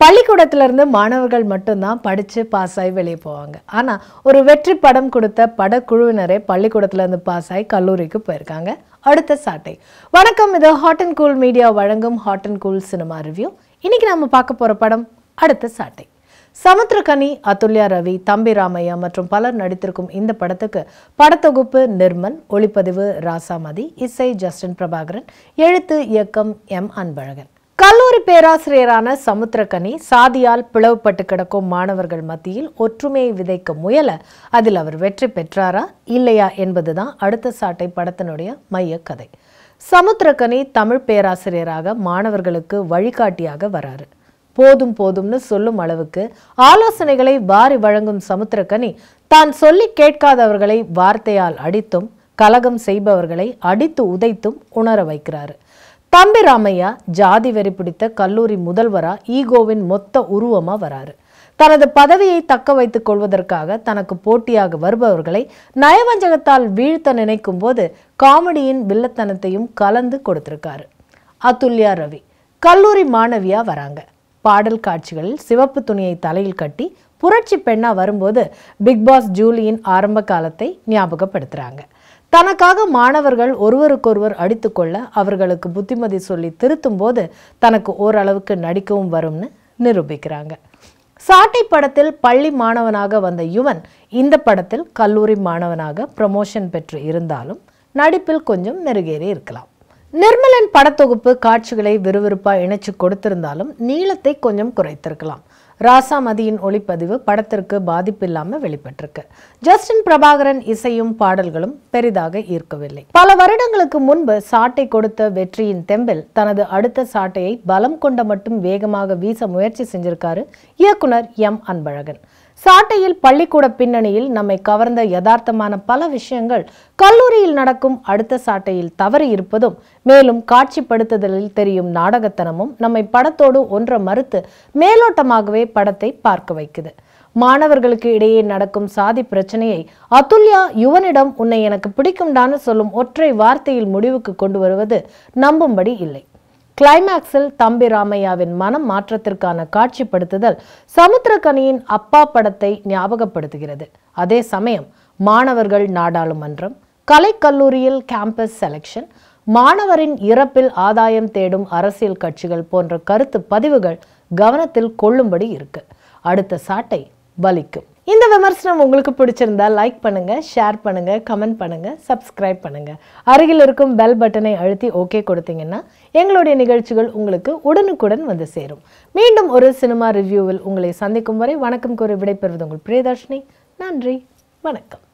பள்ளிக்கூடத்துல இருந்து மாணவர்கள் மட்டும்தான் படிச்சு பாஸ் ஆகி வெளியே போவாங்க ஆனா ஒரு வெற்றி படம் கொடுத்த படக்குழுவினரே பள்ளிக்கூடத்துல இருந்து பாஸ் ஆகி கல்லூரிக்கு போயிருக்காங்க அடுத்த சாட்டை வணக்கம் இது ஹாட் அண்ட் கூல் மீடியா வழங்கும் hot and cool cinema review இன்னைக்கு நம்ம பார்க்க போற படம் அடுத்த சாட்டை சமுத்திரகனி அதுல்யா ரவி தம்பி ராமையா மற்றும் பலர் நடித்திருக்கும் இந்த படத்துக்கு படத்தொகுப்பு நிர்மல் ஒளிப்பதிவு ராசாமதி இசை ஜஸ்டின் பிரபாகரன் எழுத்து இயக்கம் எம் அன்பழகன் கல்லூரி பேராசிரியரான சமுத்திரகனி சாதியால் பிளவுபட்டு கிடக்கும் மாணவர்கள் மத்தியில் ஒற்றுமையை விதைக்க முயல அதில் அவர் வெற்றி பெற்றாரா இல்லையா என்பதுதான் அடுத்த சாட்டை படத்தினுடைய மைய கதை சமுத்திரகனி தமிழ் பேராசிரியராக மாணவர்களுக்கு வழிகாட்டியாக வராரு போதும் போதும்னு சொல்லும் அளவுக்கு ஆலோசனைகளை வாரி வழங்கும் சமுத்திரக்கனி தான் சொல்லி கேட்காதவர்களை வார்த்தையால் அடித்தும் கலகம் செய்பவர்களை அடித்து உதைத்தும் உணர வைக்கிறாரு தம்பி ராமையா ஜாதி வெறி பிடித்த கல்லூரி முதல்வரா ஈகோவின் மொத்த உருவமா வராரு தனது பதவியை தக்க வைத்துக் கொள்வதற்காக தனக்கு போட்டியாக வருபவர்களை நயவஞ்சகத்தால் வீழ்த்த நினைக்கும் போது காமெடியின் வில்லத்தனத்தையும் கலந்து கொடுத்திருக்காரு அதுல்யா ரவி கல்லூரி மாணவியா வராங்க பாடல் காட்சிகளில் சிவப்பு துணியை தலையில் கட்டி புரட்சி பெண்ணா வரும்போது பிக் பாஸ் ஜூலியின் ஆரம்ப காலத்தை ஞாபகப்படுத்துறாங்க தனக்காக மாணவர்கள் ஒருவருக்கொருவர் அடித்துக்கொள்ள அவர்களுக்கு புத்திமதி சொல்லி திருத்தும் போது தனக்கு ஓரளவுக்கு நடிக்கவும் வரும்னு நிரூபிக்கிறாங்க சாட்டை படத்தில் பள்ளி மாணவனாக வந்த யுவன் இந்த படத்தில் கல்லூரி மாணவனாக ப்ரமோஷன் பெற்று இருந்தாலும் நடிப்பில் கொஞ்சம் மெருகேறி இருக்கலாம் நிர்மலன் படத்தொகுப்பு காட்சிகளை விறுவிறுப்பா இணைச்சு கொடுத்திருந்தாலும் நீளத்தை கொஞ்சம் குறைத்திருக்கலாம் ராசாமதியின் ஒளிப்பதிவு படத்திற்கு பாதிப்பில்லாம வெளிப்பட்டிருக்கு ஜஸ்டின் பிரபாகரன் இசையும் பாடல்களும் பெரிதாக ஈர்க்கவில்லை பல வருடங்களுக்கு முன்பு சாட்டை கொடுத்த வெற்றியின் தெம்பில் தனது அடுத்த சாட்டையை பலம் கொண்ட மட்டும் வேகமாக வீச முயற்சி செஞ்சிருக்காரு இயக்குனர் எம் அன்பழகன் சாட்டையில் பள்ளிக்கூட பின்னணியில் நம்மை கவர்ந்த யதார்த்தமான பல விஷயங்கள் கல்லூரியில் நடக்கும் அடுத்த சாட்டையில் தவறி இருப்பதும் மேலும் காட்சிப்படுத்துதலில் தெரியும் நாடகத்தனமும் நம்மை படத்தோடு ஒன்ற மறுத்து மேலோட்டமாகவே படத்தை பார்க்க வைக்குது மாணவர்களுக்கு இடையே நடக்கும் சாதி பிரச்சனையை அதுல்யா யுவனிடம் உன்னை எனக்கு பிடிக்கும்டான்னு சொல்லும் ஒற்றை வார்த்தையில் முடிவுக்கு கொண்டு வருவது நம்பும்படி இல்லை கிளைமேக்ஸில் தம்பி ராமையாவின் மனம் மாற்றத்திற்கான காட்சிப்படுத்துதல் சமுத்திரக்கனியின் அப்பா படத்தை ஞாபகப்படுத்துகிறது அதே சமயம் மாணவர்கள் நாடாளுமன்றம் கலைக்கல்லூரியில் கேம்பஸ் செலெக்ஷன் மாணவரின் இறப்பில் ஆதாயம் தேடும் அரசியல் கட்சிகள் போன்ற கருத்து பதிவுகள் கவனத்தில் கொள்ளும்படி இருக்கு அடுத்த சாட்டை பலிக்கும் இந்த விமர்சனம் உங்களுக்கு பிடிச்சிருந்தா லைக் பண்ணுங்க ஷேர் பண்ணுங்க கமெண்ட் பண்ணுங்க சப்ஸ்கிரைப் பண்ணுங்க அருகில் இருக்கும் பெல் பட்டனை அழுத்தி ஓகே கொடுத்தீங்கன்னா எங்களுடைய நிகழ்ச்சிகள் உங்களுக்கு உடனுக்குடன் வந்து சேரும் மீண்டும் ஒரு சினிமா ரிவ்யூவில் உங்களை சந்திக்கும் வரை வணக்கம் கூறி விடைபெறுவது உங்கள் பிரியதர்ஷினி நன்றி வணக்கம்